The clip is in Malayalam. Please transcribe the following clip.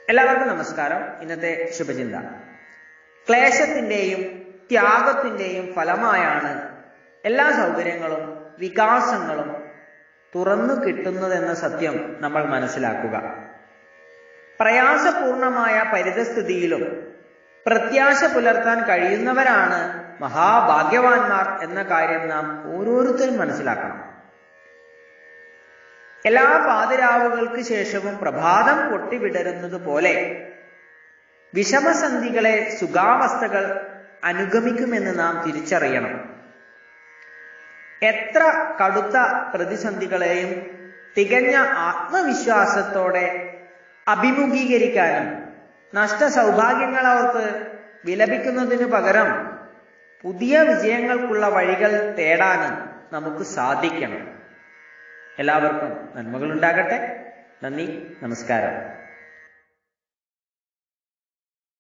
എല്ലാവർക്കും നമസ്കാരം ഇന്നത്തെ ശുഭചിന്ത ക്ലേശത്തിന്റെയും ത്യാഗത്തിന്റെയും ഫലമായാണ് എല്ലാ സൗകര്യങ്ങളും വികാസങ്ങളും തുറന്നു കിട്ടുന്നതെന്ന സത്യം നമ്മൾ മനസ്സിലാക്കുക പ്രയാസപൂർണമായ പരിതസ്ഥിതിയിലും പ്രത്യാശ പുലർത്താൻ കഴിയുന്നവരാണ് മഹാഭാഗ്യവാന്മാർ എന്ന കാര്യം നാം ഓരോരുത്തരും മനസ്സിലാക്കണം എല്ലാ പാതിരാവുകൾക്ക് ശേഷവും പ്രഭാതം പൊട്ടിവിടരുന്നത് പോലെ വിഷമസന്ധികളെ സുഖാവസ്ഥകൾ അനുഗമിക്കുമെന്ന് നാം തിരിച്ചറിയണം എത്ര കടുത്ത പ്രതിസന്ധികളെയും തികഞ്ഞ ആത്മവിശ്വാസത്തോടെ അഭിമുഖീകരിക്കാനും നഷ്ട സൗഭാഗ്യങ്ങൾ അവർക്ക് വിലപിക്കുന്നതിനു പകരം പുതിയ വിജയങ്ങൾക്കുള്ള വഴികൾ തേടാനും നമുക്ക് സാധിക്കണം എല്ലാവർക്കും നന്മകൾ ഉണ്ടാകട്ടെ നന്ദി നമസ്കാരം